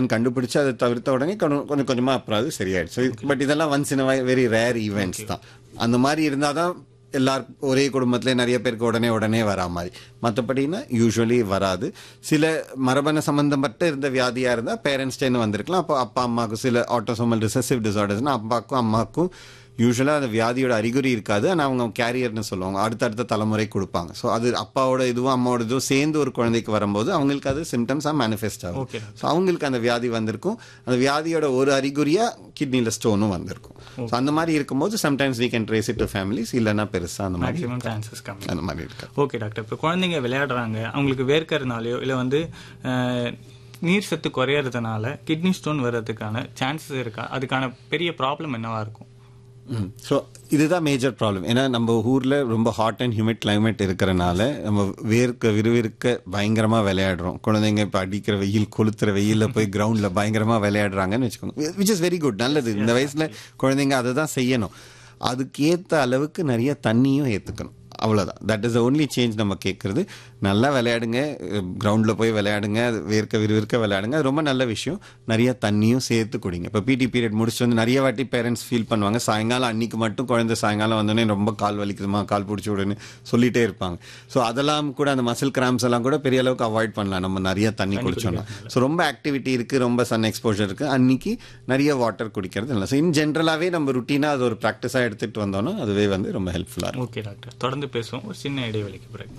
என்னன்னு கண்டுபிடிச்சு அதை தவிர்த்த உடனே கொஞ்சம் கொஞ்சம் கொஞ்சமா அப்புறம் அது சரியாயிடுச்சு பட் இதெல்லாம் once in very rare events தான் அந்த மாதிரி இருந்தாதான் எல்லார் ஒரே குடும்பத்துல நிறைய பேருக்கு உடனே உடனே வரா மாதிரி மற்றபடினா யூஸ்வலி வராது சில மரபணு சம்பந்தப்பட்ட இருந்த வியாதியா இருந்தா பேரண்ட்ஸ்டேன்னு வந்திருக்கலாம் அப்போ அப்பா அம்மாவுக்கு சில ஆட்டோசோமல் ரிசசிவ் டிசார்டர்ஸ்னா அப்பாவுக்கும் அம்மாவுக்கும் யூஸ்வலாக அந்த வியாதியோட அறிகுறி இருக்காது ஆனால் அவங்க கேரியர்னு சொல்லுவாங்க அடுத்தடுத்த தலைமுறை கொடுப்பாங்க ஸோ அது அப்பாவோட இதுவும் அம்மாவோட இதுவும் சேர்ந்து ஒரு குழந்தைக்கு வரும்போது அவங்களுக்கு அது சிம்டம்ஸாக மேனிஃபெஸ்ட் ஆகும் Okay. ஸோ அவங்களுக்கு அந்த வியாதி வந்திருக்கும் அந்த வியாதியோட ஒரு அறிகுறியாக கிட்னியில் ஸ்டோனும் வந்திருக்கும் ஸோ அந்த மாதிரி இருக்கும்போது sometimes we can trace it to families இல்லைன்னா பெருசாக அந்த மாதிரி மேக்ஸிமம் சான்சஸ் கம்மி அந்த மாதிரி இருக்கு ஓகே டாக்டர் இப்போ குழந்தைங்க விளையாடுறாங்க அவங்களுக்கு வேர்க்கறதுனாலயோ இல்லை வந்து அஹ், நீர் சத்து குறையறதுனால கிட்னி ஸ்டோன் வர்றதுக்கான சான்சஸ் இருக்கா அதுக்கான பெரிய ப்ராப்ளம் என்னவா இருக்கும் ஸோ இதுதான் மேஜர் ப்ராப்ளம் ஏன்னா நம்ம ஊரில் ரொம்ப ஹாட் அண்ட் ஹியூமிட் climate இருக்கிறனால நம்ம வேர்க்க விறுவிறுக்க பயங்கரமாக விளையாடுறோம் குழந்தைங்க இப்போ அடிக்கிற வெயில் கொளுத்துற வெயிலில் போய் கிரவுண்டில் பயங்கரமாக விளையாடுறாங்கன்னு வச்சுக்கோங்க விச் இஸ் வெரி குட் நல்லது இந்த வயசில் குழந்தைங்க அதை தான் செய்யணும் அதுக்கேற்ற அளவுக்கு நிறைய தண்ணியும் ஏற்றுக்கணும் அவ்வளோதான் தட் இஸ் ஒன்லி சேஞ்ச் நம்ம கேட்குறது நல்லா விளையாடுங்க கிரவுண்டில் போய் விளையாடுங்க அது வேர்க்க விறுவிறுக்க விளையாடுங்க அது ரொம்ப நல்ல விஷயம் நிறைய தண்ணியும் சேர்த்து குடிங்க இப்போ பிடி பீரியட் முடிச்சுட்டு வந்து நிறைய வாட்டி பேரண்ட்ஸ் ஃபீல் பண்ணுவாங்க சாயங்காலம் அன்னைக்கு மட்டும் குழந்தை சாயங்காலம் வந்தோடனே ரொம்ப கால் வலிக்குதுமா கால் பிடிச்சி விடுன்னு சொல்லிட்டே இருப்பாங்க ஸோ அதெல்லாம் கூட அந்த மசில் கிராம்ஸ் எல்லாம் கூட பெரிய அளவுக்கு அவாய்ட் பண்ணலாம் நம்ம நிறைய தண்ணி குடிச்சோம்னா ஸோ ரொம்ப ஆக்டிவிட்டி இருக்குது ரொம்ப சன் எக்ஸ்போஜர் இருக்குது அன்னைக்கு நிறைய வாட்டர் குடிக்கிறது இல்லை ஸோ இன் ஜென்ரலாகவே நம்ம ருட்டீனாக அது ஒரு ப்ராக்டிஸாக எடுத்துகிட்டு வந்தோம்னா அதுவே வந்து ரொம்ப ஹெல்ப்ஃபுல்லாக இருக்கும் ஓகே டாக்டர் தொடர்ந்து பேசுவோம் ஒரு சின்ன இடைவெளிக்கு பிறகு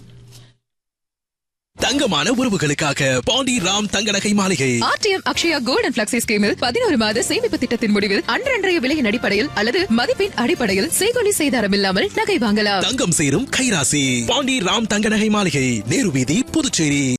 தங்கமான உறவுகளுக்காக பாண்டி ராம் தங்க நகை மாளிகை RTM Akshaya gold and flexi ஸ்கீமில் பதினோரு மாத சேமிப்பு திட்டத்தின் முடிவில் அன்றன்றைய விலையின் அடிப்படையில் அல்லது மதிப்பின் அடிப்படையில் செய்கொலி செய்தாரம் இல்லாமல் நகை வாங்கலாம் தங்கம் சேரும் கைராசி பாண்டி ராம் தங்க நகை மாளிகை நேரு வீதி புதுச்சேரி